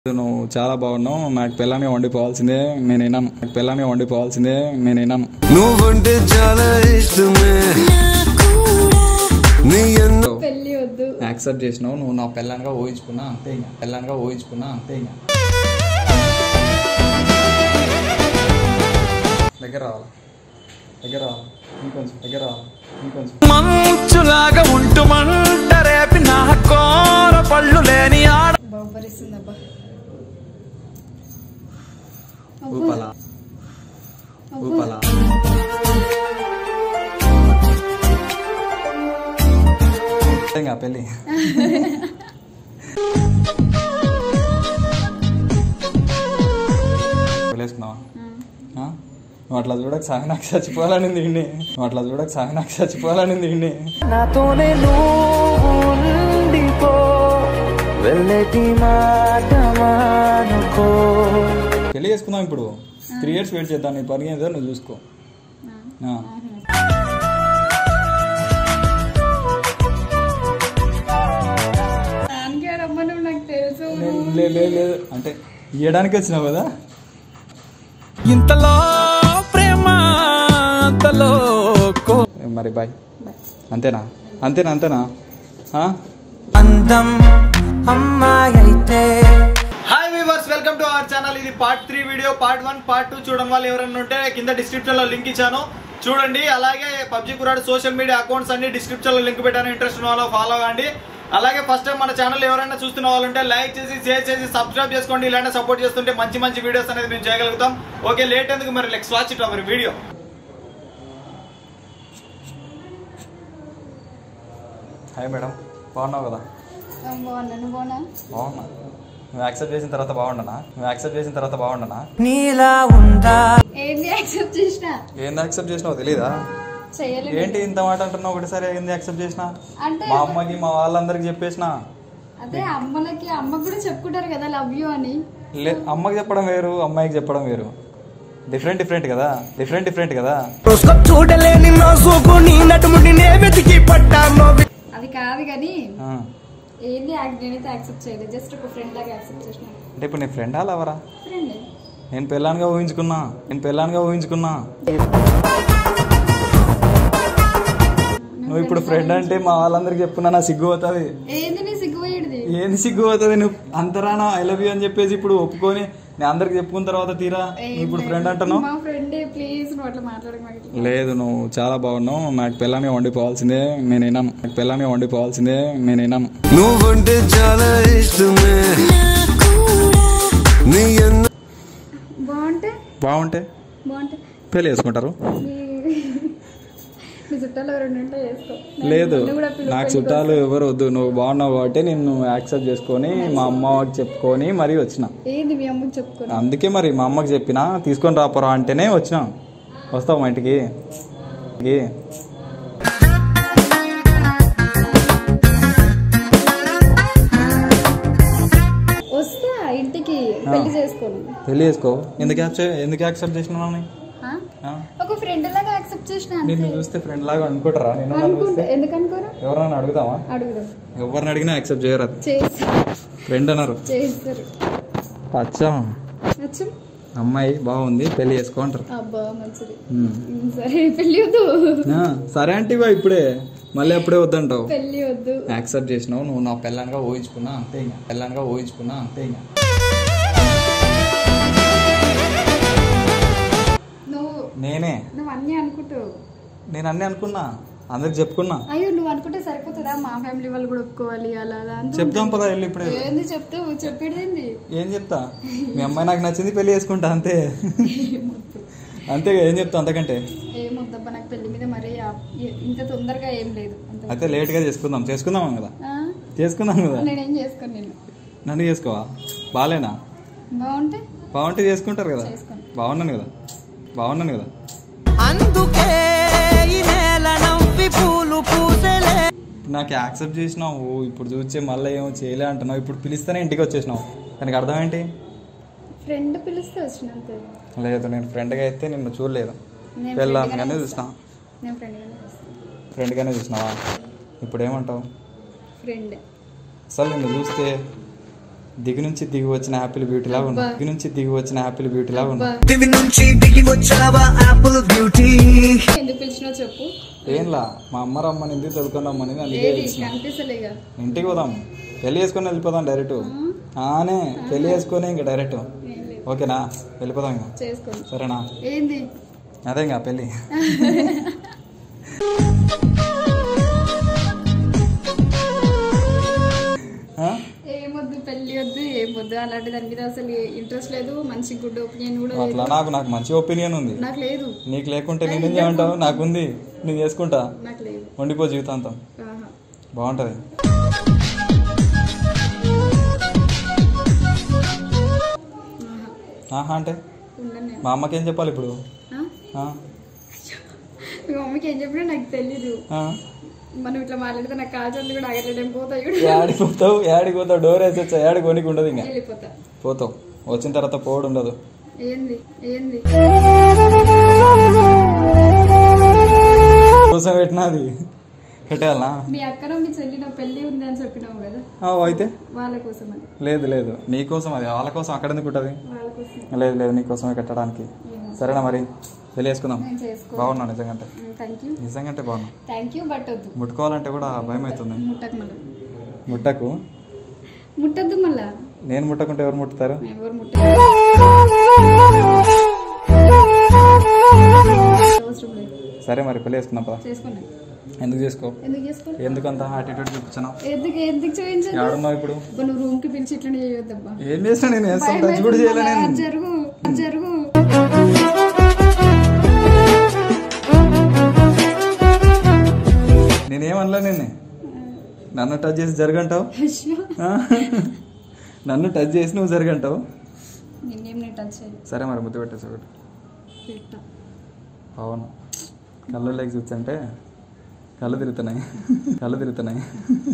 నువ్వు చాలా బాగున్నావు నాకు పిల్లాన్ని వండిపోవాల్సిందే నేను విన్నాను నాకు పిల్లాన్ని వండిపోవాల్సిందే నేను విన్నాను నువ్వంటే చాలా ఇష్టమే నీ అన్న పెళ్ళి వద్దు యాక్సెప్ట్ చేసినావు నువ్వు నా పిల్లానిగా ఊహించుకున్నా అంతే ఇంకా పిల్లానిగా ఊహించుకున్నా అంతే ఇంకా దగ్గర రావాలా దగ్గర రావాలా ఇంకొంచెం దగ్గర రావాలా ఇంకొంచెం మంచులాగా ఉంటూ మంట రేపి నా కోర పళ్ళు లేని ఆడ బాబరిస్తుంది అబ్బా ఊపలా ఊపలా ఇంకా పెళ్ళి పెళ్ళేసుకున్నావా ఆ? నువ్వు అట్లా చూడక సాగి నాకు చచ్చిపోవాలని దీన్ని నువ్వు అట్లా చూడక సాగి నాకు చచ్చిపోవాలని దీన్ని నాతోనే నువ్వు ఉండిపో వెళ్ళటి మాట మానుకో పెళ్లి చేసుకుందాం ఇప్పుడు త్రీ ఇయర్స్ వెయిట్ చేద్దాం నీ పని ఏదో నువ్వు చూసుకో ఆ. దానికి అమ్మ నువ్వు నాకు తెలుసు లే- లే- లే- లేదు అంటే ఇవ్వడానికి వచ్చినావు కదా ఇంతలో ప్రేమ అంతలో కో మరి బాయ్ అంతేనా అంతేనా అంతేనా ఆ? అందం అమ్మాయి అయితే hi viewers welcome to our channel ఇది part three video part one part two చూడడం వాళ్ళు ఎవరైనా ఉంటే కింద డిస్క్రిప్షన్ లో లింక్ ఇచ్చాను చూడండి అలాగే పబ్జి కురాడు సోషల్ మీడియా అకౌంట్స్ అన్ని డిస్క్రిప్షన్ లో లింక్ పెట్టాను ఇంట్రెస్ట్ ఉన్న వాళ్ళు ఫాలో అవ్వండి అలాగే ఫస్ట్ టైం మన ఛానల్ ఎవరైనా చూస్తున్న వాళ్ళు ఉంటే లైక్ చేసి షేర్ చేసి సబ్స్క్రైబ్ చేసుకోండి ఇలాంటి సపోర్ట్ చేస్తుంటే మంచి మంచి వీడియోస్ అనేది మేము చేయగలుగుతాం ఓకే లేట్ ఎందుకు మరి let's watch it our video hi madam బాగున్నావు కదా బాగున్నా నువ్వు బాగున్నా బాగున్నా నువ్వు యాక్సెప్ట్ చేసిన తర్వాత బాగుండనా నువ్వు యాక్సెప్ట్ చేసిన తర్వాత బాగుండనా నీలా ఉందా ఏంటి యాక్సెప్ట్ చేసిన ఏంది యాక్సెప్ట్ చేసినావు తెలీదా చేయలేదు ఏంటి ఇంత మాట అంటున్నావు ఒకటిసారి ఏంది యాక్సెప్ట్ చేసిన అంటే మా అమ్మకి మా వాళ్ళందరికి చెప్పేసిన అదే అమ్మలకి అమ్మకు కూడా చెప్పుకుంటారు కదా లవ్ యూ అని లే అమ్మకి చెప్పడం వేరు అమ్మాయికి చెప్పడం వేరు డిఫరెంట్ డిఫరెంట్ కదా డిఫరెంట్ డిఫరెంట్ కదా చూడలేని నా సోకు నీ నటుముడి నే వెతికి పట్టాను అది కాదు కానీ ఆ. ఏంది యాక్- నేనైతే యాక్సెప్ట్ చేయలేదు జస్ట్ ఒక ఫ్రెండ్ లాగా యాక్సెప్ట్ చేసిన అంటే ఇప్పుడు నీ ఫ్రెండ్ అలవరా ఫ్రెండ్ నేను పెళ్ళానిగా ఊహించుకున్నా నేను పెళ్ళానిగా ఊహించుకున్నా నువ్వు ఇప్పుడు ఫ్రెండ్ అంటే మా వాళ్ళందరికి చెప్పుకున్నా నా సిగ్గు అవుతుంది ఏంది నీ సిగ్గుపోయేది ఏంది సిగ్గు అవుతుంది నువ్వు అంతరానా ఐ లవ్ యూ అని చెప్పేసి ఇప్పుడు ఒప్పుకొని నేను అందరికి చెప్పుకున్న తర్వాత తీరా నువ్వు ఇప్పుడు ఫ్రెండ్ అంటాను మా ఫ్రెండ్ ప్లీజ్ నువ్వు అట్లా మాట్లాడక మాకు ఇట్లా. లేదు నువ్వు చాలా బాగున్నావు నాకు పిల్లానిగా వండిపోవాల్సిందే నేను విన్నాను నాకు పిల్లానిగా వండిపోవాల్సిందే నేను విన్నాను నువ్వంటే చాలా ఇష్టమే నీ అన్న బాగుంటే బాగుంటే బాగుంటే పెళ్ళి చేసుకుంటారు మీ మీ చుట్టాలు ఎవరైనా ఉంటే చేసుకో లేదు నన్ను కూడా పిలువు నాకు పెళ్ళికి చుట్టాలు ఎవరు వద్దు నువ్వు బాగున్నావు కాబట్టి నేను యాక్సెప్ట్ చేసుకొని మా అమ్మ వాళ్ళకి చెప్పుకొని మరీ వచ్చిన వస్తా. ఏంది మీ అమ్మకి చెప్పుకో అందుకే మరి మా అమ్మకి చెప్పిన తీసుకొని రాపోరా అంటేనే వచ్చిన వస్తావు మా ఇంటికి ఇంటికి. వస్తా ఇంటికి పెళ్లి చేసుకోను పెళ్ళి చేసుకో ఎందుకు యాక్సెప్ట్ ఎందుకు యాక్సెప్ట్ చేసినావు అని ఆ? ఒక ఫ్రెండ్ లాగా యాక్సెప్ట్ చేసిన అంతే. నిన్ను చూస్తే ఫ్రెండ్ లాగా అనుకుంటారా నేను నన్ను అనుకుంటా చూస్తే ఎందుకు అనుకోరు ఎవరైనా అడుగుతావా అడుగుదాం ఎవరిని అడిగినా యాక్సెప్ట్ చేయరు చేస్తారు ఫ్రెండ్ అన్నారు చేస్తారు అచ్చా అచ్చం అమ్మాయి బాగుంది పెళ్లి చేసుకో అంటారు అబ్బా మంచిది ఉమ్. ఉమ్, సరే పెళ్లి వద్దు ఆ, సరే అంటే ఇవా ఇప్పుడే మళ్ళీ అప్పుడే వద్దంటావు పెళ్లి వద్దు యాక్సెప్ట్ చేసినావు నువ్వు నా పిల్లానిగా ఊహించుకున్నా అంతే ఇంకా పిల్లానిగా ఊహించుకున్నా అంతే ఇంకా నువ్వు నేనే నువ్వు అన్నీ అనుకుంటావు నేను అన్నీ అనుకున్నా అందరికి చెప్పుకున్నా అయ్యో నువ్వు అనుకుంటే సరిపోతుందా మా ఫ్యామిలీ వాళ్ళు కూడా ఒప్పుకోవాలి అలా అలా అంతా చెప్దాం పదా వెళ్ళి ఇప్పుడే ఏంది చెప్తావు చెప్పేది ఏం చెప్తా మీ అమ్మాయి నాకు నచ్చింది పెళ్లి చేసుకుంటా అంతే అంతే ఏం చెప్తా అంతకంటే ఏమొద్దబ్బా నాకు పెళ్లి మీద మరీ ఆ- ఏ- ఇంత తొందరగా ఏం లేదు అంత అయితే లేట్గా చేసుకుందాం చేసుకుందాం కదా ఆ? చేసుకుందాం కదా నేనేం చేసుకోను నేను నన్ను చేసుకోవా బాలేనా బాగుంటే బాగుంటే చేసుకుంటారు కదా చేసుకోను. బాగున్నాను కదా బాగున్నాను కదా అందుకే ఈ నేల నవ్వి పూలు పూసలే ఇప్పుడు నాకు యాక్సెప్ట్ చేసినావు ఇప్పుడు చూస్తే మళ్ళీ ఏమో చేయలే అంటున్నావు ఇప్పుడు పిలిస్తేనే ఇంటికి వచ్చేసినావు దానికి అర్థం ఏంటి ఫ్రెండ్ పిలిస్తే వచ్చినంతే లేదు నేను ఫ్రెండ్గా అయితే నిన్ను చూడలేదు నేను వెళ్ళాను friend కానీ గానే చూసినా నేను ఫ్రెండ్ ఫ్రెండ్గానే చూసినావా ఇప్పుడు ఏమంటావు ఫ్రెండ్ అసలు నిన్ను చూస్తే దిగు నుంచి దిగి వచ్చిన యాపిల్ బ్యూటీలా ఉన్నా అబ్బా. దిగు నుంచి దిగి వచ్చిన యాపిల్ బ్యూటీలా ఉన్నా అబ్బా, దివి నుంచి దిగి వచ్చావా యాపిల్ బ్యూటీ ఎందుకు పిలిచినావు చెప్పు ఏంలా మా అమ్మ రమ్మనింది తొలుకొని రమ్మనింది అందుకే ఏది పిలిచిన. కనిపిస్తలేగా ఇంటికి పోదాం పెళ్లి చేసుకొని వెళ్ళిపోదాం డైరెక్ట్ ఆనే పెళ్లి చేసుకొని ఇంకా డైరెక్ట్ ఏం లేదు ఓకేనా వెళ్ళిపోదాం ఇంకా చేసుకోండి సరేనా ఏంది అదే ఇంకా పెళ్ళి ఆ? ఏమొద్దు పెళ్లి వద్దు ఏం వద్దు అలాంటి దాని మీద అసలు ఇంట్రెస్ట్ లేదు మంచి గుడ్ ఒపీనియన్ కూడా అట్లా లేదు నాకు నాకు మంచి ఒపీనియన్ ఉంది నాకు లేదు నీకు లేకుంటే నేనేం చేయమంటావు నాకుంది నేను చేసుకుంటా నాకు లేదు వండిపో జీవితాంతం ఆహా. బాగుంటది ఆహా. ఆహా అంటే ఉండను నేను మా అమ్మకి ఏం చెప్పాలి ఇప్పుడు ఆ? ఆ? మీ మమ్మీకి ఏం చెప్పినా నాకు తెలీదు ఆ? మనం ఇట్లా మాట్లాడితే నాకు కాల్చొద్దు కూడా ఆగలేడం పోతాయి కూడా యాడికి పోతావు యాడికి పోతావు డోర్ వేసి వచ్చా యాడికి కొనికి ఉండదు ఇంకా వెళ్ళిపోతా పోతావు వచ్చిన తర్వాత పోవడం ఉండదు ఏంది ఏంది కోసం పెట్టినది పెట్టాలా మీ అక్కన మీ చెల్లిన పెళ్లి ఉంది అని చెప్పినావు కదా ఆ, అయితే వాళ్ళ కోసం అని లేదు లేదు నీకోసం అది వాళ్ళ కోసం అక్కడ ఎందుకు ఉంటుంది వాళ్ళ కోసం లేదు లేదు నీకోసమే కట్టడానికి సరేనా మరి పెళ్లి చేసుకుందాం నేను చేసుకో బాగున్నా నిజంగా థ్యాంక్ యూ నిజంగా బాగున్నా థ్యాంక్ యూ బట్ వద్దు ముట్టుకోవాలంటే కూడా భయం అవుతుంది ముట్టకు మళ్ళా ముట్టకు ముట్టద్దు మళ్ళా నేను ముట్టకుంటే ఎవరు ముట్టుతారు ఎవరు ముట్ట అవసరం లేదు సరే మరి పెళ్లి చేసుకుందాం పద చేసుకోండి ఎందుకు చేసుకో ఎందుకు చేసుకో ఎందుకు అంత యాటిట్యూడ్ చూపించాను ఎందుకు ఎందుకు చూపించండి ఏడున్నావు ఇప్పుడు అబ్బా, నువ్వు రూమ్ కి పిలిచి ఇట్లా చేయొద్దబ్బా ఏం చేసినా నేను వేస్తాను భయం టచ్ కూడా అవుతుంది చేయలే మళ్ళా. నేను జరుగు జరుగు నేనేమనలే నిన్నే నన్ను టచ్ చేసి జరగంటావు అయ్యో ఆ? నన్ను టచ్ చేసి నువ్వు జరగంటావు నిన్నేం నేను టచ్ చేయాలి సరే మరి ముద్దు పెట్టేసి ఒకటి పెట్టా అవును కళ్ళు లేక చూస్తుంటే కళ్ళు తిరుగుతున్నాయి కళ్ళు తిరుగుతున్నాయి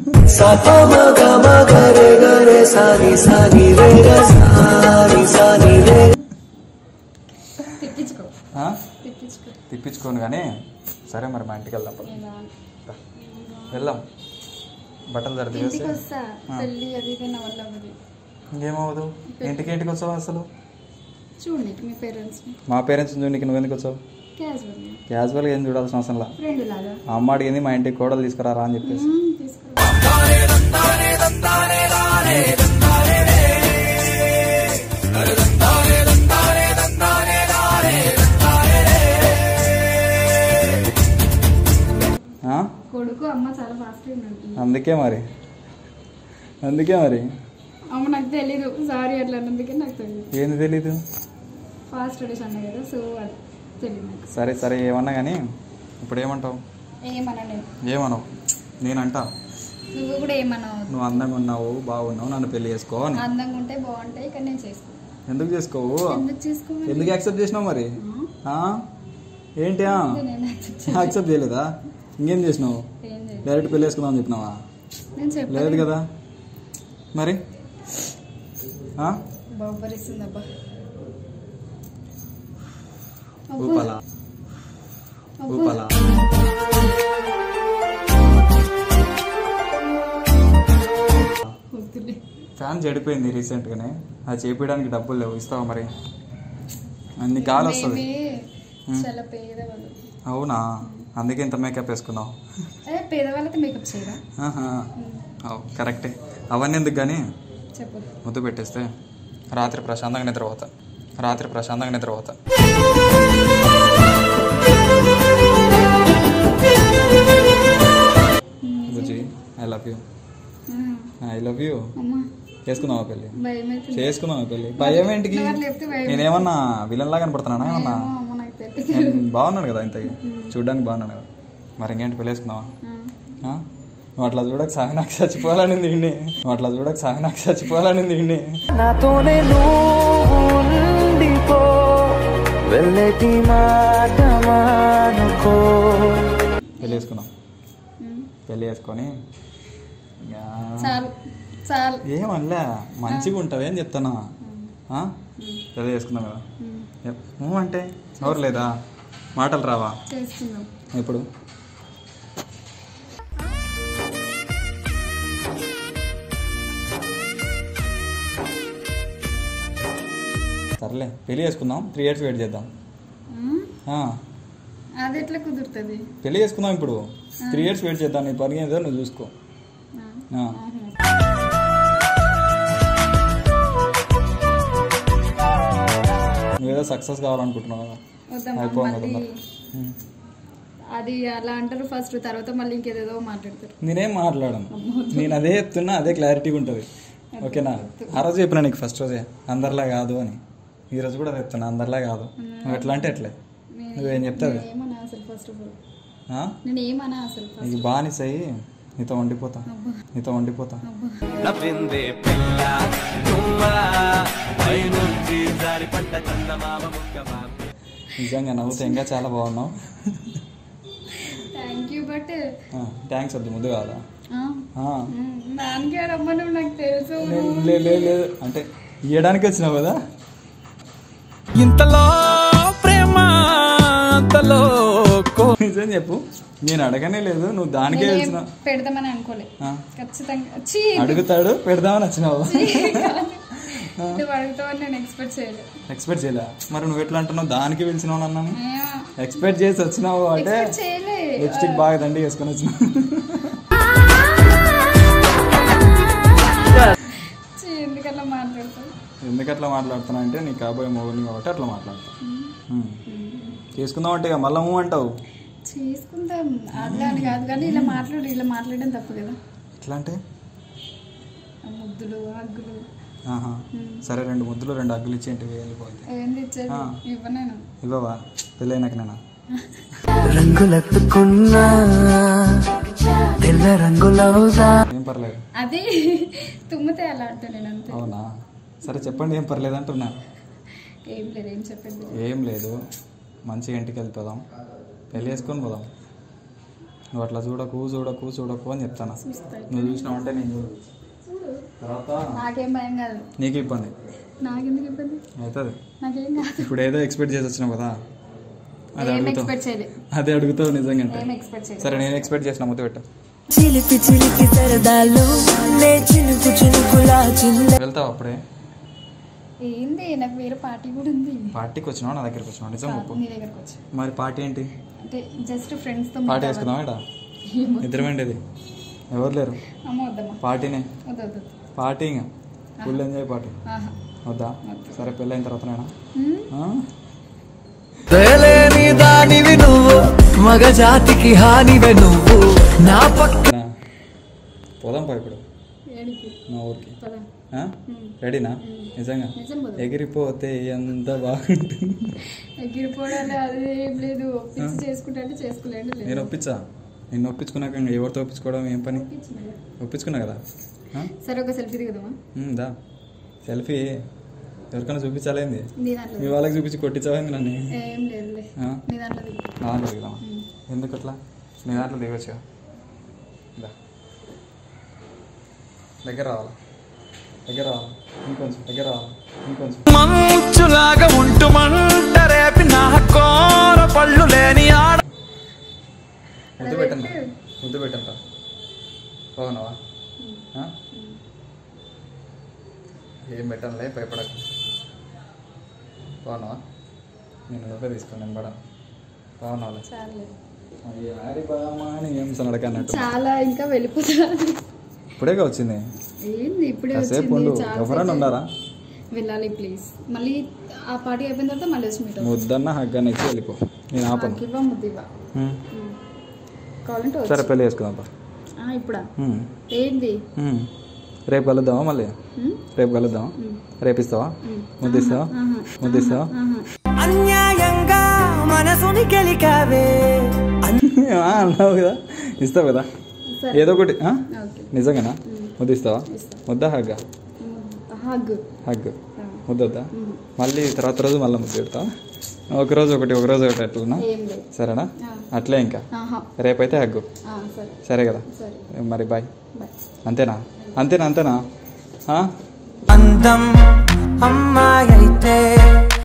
తెప్పించుకో ఆ? తెప్పించుకో తిప్పించుకోను కానీ సరే మరి మా ఇంటికి వెళ్దాం పద. ఎలా దా. వెళ్దాం బట్టలు సర్ది ఇంటికి వేసి వస్తా పెళ్ళి అది ఇది నా వల్ల అవ్వదు ఇంకేమవ్వదు ఇంటికి ఇంటికి వచ్చావు అసలు చూడండి మీ పేరెంట్స్ మా పేరెంట్స్ చూడడానికి నువ్వు ఎందుకు వచ్చావు క్యాజువల్ క్యాజువల్గా ఏం చూడాల్సిన అవసరం లా ఫ్రెండ్ లాగా ఆ అమ్మ అడిగింది మా ఇంటికి కోడలు తీసుకురారా అని చెప్పేసి మ్మ్, తీసుకురా ఆ? కొడుకు అమ్మ చాలా ఫాస్ట్ ఉంటుంది అందుకే మరి అందుకే మరి అమ్మ నాకు తెలీదు సారీ అట్లా అన్నందుకే నాకు తెలియదు ఏంది తెలీదు ఫాస్ట్ ట్రెడిషన్ అన్న కదా సో అది తెలియదు నాకు సరే సరే ఏమన్నా కానీ ఇప్పుడు ఏమంటావు ఏమన్నా నేను ఏమనవు నేనంటా నువ్వు కూడా ఏమన్నావు నువ్వు అందంగా ఉన్నావు బాగున్నావు నన్ను పెళ్లి చేసుకో అని అందంగా ఉంటే బాగుంటాయి కానీ నేను చేసుకో ఎందుకు చేసుకోవు ఎందుకు చేసుకోవాలి ఎందుకు యాక్సెప్ట్ చేసినావు మరి ఆ? ఏంటి ఆ? నేను accept చేయను. యాక్సెప్ట్ చేయలేదా ఇంకేం చేసినావు ఏం చేయను. డైరెక్ట్ పెళ్లి చేసుకుందాం అని చెప్పినావా నేను లేదు చెప్పలేదు కదా మరి ఆ? బొబ్బరిస్తుంది అబ్బా ఊపాలా ఊపాలా వద్దులే ఫ్యాన్ చెడిపోయింది రీసెంట్గానే అది చేపించడానికి డబ్బులు లేవు ఇస్తావా మరి అన్ని గాలి వస్తుంది మేమే చాలా పేదవాళ్ళు అవునా అందుకే ఇంత మేకప్ వేసుకున్నావు అదే పేదవాళ్ళకి మేకప్ చేయరా ఆహా. అవు కరెక్టే అవన్నీ ఎందుకు కానీ చెప్పు ముద్దు పెట్టేస్తే రాత్రి ప్రశాంతంగా నిద్రపోతా రాత్రి ప్రశాంతంగా నిద్రపోతా బుజ్జి I love you I love you అమ్మా చేసుకుందామా పెళ్ళి భయం అవుతుంది చేసుకుందామా పెళ్ళి భయం ఏంటికి నువ్వు అట్లా చెప్తే భయం నేనేమన్నా విలన్ లాగా కనపడుతున్నానా ఏమన్నా ఏమో అమ్మ నాకు తెలియదు నేను బాగున్నాను కదా ఇంతకి చూడ్డానికి బాగున్నాను కదా మరి ఇంకేంటి పెళ్ళి వేసుకుందామా ఆ? నువ్వు అట్లా చూడక సాగి నాకు చచ్చిపోవాలనింది ఇండి నువ్వు అట్లా చూడక సాగి నాకు చచ్చిపోవాలనింది ఇండి నాతోనే నువ్వు ఉండిపో వెళ్ళటి మాట మానుకో పెళ్ళి వేసుకుందాం పెళ్ళి వేసుకొని ఇంకా చాలు చాలు ఏమనలే మంచిగా ఉంటుంది అని చెప్తానా ఆ? పెళ్ళి చేసుకుందాం కదా ఎప్- ఊ అంటే ఎవరు లేదా మాటలు రావా చేస్తున్నాం ఎప్పుడు సర్లే పెళ్లి చేసుకుందాం త్రీ ఇయర్స్ వెయిట్ చేద్దాం ఉమ్, ఆ, అది ఎట్లా కుదురుతుంది పెళ్లి చేసుకుందాం ఇప్పుడు త్రీ ఇయర్స్ వెయిట్ చేద్దాం నీ పని ఏదో నువ్వు చూసుకో ఆ, ఆ. నువ్వేదో సక్సెస్ కావాలనుకుంటున్నావు కదా వద్దమ్మా అయిపోవాలి కదా మళ్ళీ మరి. ఉమ్. అది అలా అంటారు ఫస్ట్ తర్వాత మళ్ళీ ఇంకేదేదో మాట్లాడతారు నేనేం మాట్లాడను నేను అదే చెప్తున్నా అదే క్లారిటీగా ఉంటుంది ఓకేనా ఆ రోజు చెప్పిన నీకు ఫస్ట్ రోజే అందరిలా కాదు అని ఈ రోజు కూడా చెప్తున్నా అందరిలా కాదు నువ్వు ఎట్లా అంటే ఎట్లే నువ్వేం చెప్తావు నేను ఏమన్నా అసలు ఫస్ట్ ఆఫ్ ఆల్ ఆ? నేను ఏమన్నా అసలు ఫస్ట్ నీకు బానిస అయ్యి నీతో వండిపోతా నీతో వండిపోతా నవ్విందే పిల్ల నువ్వా పైనుంచి జారిపడ్డ చందమామ ముక్కమా నిజంగా నవ్వుతే ఇంకా చాలా బాగున్నావు థ్యాంక్ యూ బట్ థ్యాంక్స్ వద్దు ముందు కాదా ఆ. దానికే రమ్మని నాకు తెలుసు లేదు లేదు, లేదు లేదు అంటే ఇవ్వడానికి వచ్చినావు కదా ఇంతలో ప్రేమ అంతలో కో- నిజం చెప్పు నేను అడగనే లేదు నువ్వు దానికే నేనేం వచ్చిన పెడదామని అనుకోలే ఆ. ఖచ్చితంగా చీ అడుగుతాడు పెడదామని వచ్చినావు నువ్వు అడుగుతావని నేను ఎక్స్పెక్ట్ చేయలేదు ఎక్స్పెక్ట్ చేయలే మరి నువ్వు ఎట్లా అంటున్నావు దానికి పిలిచినావు అన్నాను ఏమో, ఎక్స్పెక్ట్ చేసి వచ్చినావు అంటే ఎక్స్పెక్ట్ చేయలే లిప్స్టిక్ బాగా దండి వేసుకొని వచ్చినావు చీ, ఎందుకలా మాట్లాడతావు ఎందుకు అట్లా మాట్లాడుతున్నా అంటే నీ కాబోయే మొగుడిని కాబట్టి అట్లా మాట్లాడతా ఉమ్. చేసుకుందాం అంటే ఇక మళ్ళా ఊ అంటావు చేసుకుందాం అట్లా అని కాదు కానీ ఇలా మాట్లాడు ఇలా మాట్లాడడం తప్పు కదా ఎట్లా అంటే ఆ ముద్దులు హగ్గులు ఆహా సరే రెండు ముద్దులు రెండు అగ్గులు ఇచ్చి ఇంటికి వెళ్ళిపోతే ఏంది ఇచ్చేది ఆ. ఇవ్వనేను ఇవ్వవా పెళ్ళైనాక నేనా రంగులెత్తుకున్నా తెల్ల రంగులవుదా ఏం పర్లేదు అది తుమ్మితే అలా అంటా నేను అంతే అవునా సరే చెప్పండి ఏం పర్లేదు అంటున్నా ఏం లేదు ఏం చెప్పండి ఏం లేదు మంచిగా ఇంటికి వెళ్ళిపోదాం పెళ్ళి వేసుకొని పోదాం నువ్వు అట్లా చూడకు చూడకు చూడకు అని చెప్తాను నువ్వు చూసినావు అంటే నేను చూడు తర్వాత నాకేం భయం కాదు నీకు ఇబ్బంది నాకెందుకు ఇబ్బంది అవుతుంది నాకేం కాదు ఇప్పుడు ఏదో ఎక్స్పెక్ట్ చేసి వచ్చినావు కదా అది ఏం అడుగుతావు ఎక్స్పెక్ట్ చేయలేదు అదే అడుగుతావు నిజంగా అంటే ఏం ఎక్స్పెక్ట్ చేయలేదు సరే నేను ఎక్స్పెక్ట్ చేసిన ముద్దు పెట్టు చిలిపి చిలిపి సరదాలు నే చినుకు చినుకులా చిన్న వెళ్తావు అప్పుడే ఏంది నాకు వేరే పార్టీ కూడా ఉంది పార్టీకి వచ్చినావు నా దగ్గరికి వచ్చినావు నిజం కాదు, ఒప్పు నీ దగ్గరకు వచ్చి మరి పార్టీ ఏంటి అంటే జస్ట్ ఫ్రెండ్స్ తో పార్టీ వేసుకుందాం ఇక్కడ ఇద్దరమేంటి ఇది ఎవరు లేరు అమ్మ వద్దమ్మా పార్టీనే వద్దు వద్దు పార్టీ ఇంకా ఫుల్ ఎంజాయ్ పార్టీ ఆహా వద్దా సరే పెళ్ళైన తర్వాతనేనా హ్మ్? ఆ? తేలేని దానివి నువ్వు మగ జాతికి హానివే నువ్వు నా పక్క నా. పోదాం పా ఇప్పుడు ఏడికి మా ఊరికి పద ఆ? రెడీనా నిజంగా నిజం పోదాం. ఎగిరిపోతే ఎంత బాగుంటుంది ఎగిరిపోవడాలి అది ఏం లేదు ఫిక్స్ చేసుకుంటా అంటే చేసుకోలేండి లేదు నేను ఒప్పించా నిన్ను ఒప్పించుకున్నాక ఇంకా ఎవరితో ఒప్పించుకోవడం ఏం పని ఒప్పించుకున్నా కదా ఆ? సరే ఒక సెల్ఫీ దిగుదామా ఉమ్, దా సెల్ఫీ ఎవరికైనా చూపించాలేంది నీ దాంట్లో మీ వాళ్ళకి చూపించి కొట్టించావేంది నన్ను ఏం లేదులే ఆ? నీ దాంట్లో దిగు నా దాంట్లో దిగుదామా ఎందుకు అట్లా నీ దాంట్లో దిగొచ్చు దా దగ్గర రావాలా దగ్గర రావాలా ఇంకొంచెం దగ్గర రావాలా ఇంకొంచెం మంచులాగా ఉంటూ మంట రేపి నా కోర పళ్ళు లేని ఆడ ముద్దు పెట్టండి ముద్దు పెట్టండి బాగున్నావా ఆ? ఏం పెట్టనులే భయపడకు బాగున్నావా నేను నువ్వే తీసుకోండి నేను పడను బాగున్నావులే చాలే అయ్యో ఆరి బామా అని ఏం సనడక అన్నట్టు చాలా ఇంకా వెళ్ళిపోతా ఇప్పుడేగా వచ్చింది ఏంది ఇప్పుడే కాసేపు ఉండు వచ్చింది చాలా ఎవరైనా సేపు. ఉండారా వెళ్ళాలి ప్లీజ్ మళ్ళీ ఆ పార్టీ అయిపోయిన తర్వాత మళ్ళీ వచ్చి మీట్ ముద్దన్న హగ్గన్న ఇచ్చి వెళ్ళిపో నేను ఆపను ఇవ్వ ముద్దు ఇవ్వ ఉమ్. కావాలంటే సరే వచ్చు. పెళ్ళి చేసుకుందాం పా. ఆ, ఇప్పుడా ఉమ్. ఏంది ఉమ్. రేపు కలుద్దామా మళ్ళీ ఉమ్? రేపు కలుద్దామా రేపు ఇస్తావా ముద్దిస్తావా ఆహా. ముద్దిస్తావా ఆహా. అన్యాయంగా మనసుని గెలికావే ఆ, అన్నావు కదా ఇస్తావు కదా సరే. ఏదో ఒకటి ఆ? ఓకే నిజంగానా ముద్దిస్తావా ఇస్తా. ముద్దా హగ్గ హగ్ హగ్ ముద్దొద్దా మళ్ళీ తర్వాత రోజు మళ్ళీ ముద్దు పెడతావా ఒక రోజు ఒకటి ఒక రోజు ఒకటి అట్లనా ఏం లేదు సరేనా ఆ. అట్లే ఇంకా ఆహా రేపైతే హగ్గు ఆ, సరే సరే కదా సరే మరి బాయ్ బాయ్ అంతేనా అంతేనా అంతేనా ఆ? అందం అమ్మాయి అయితే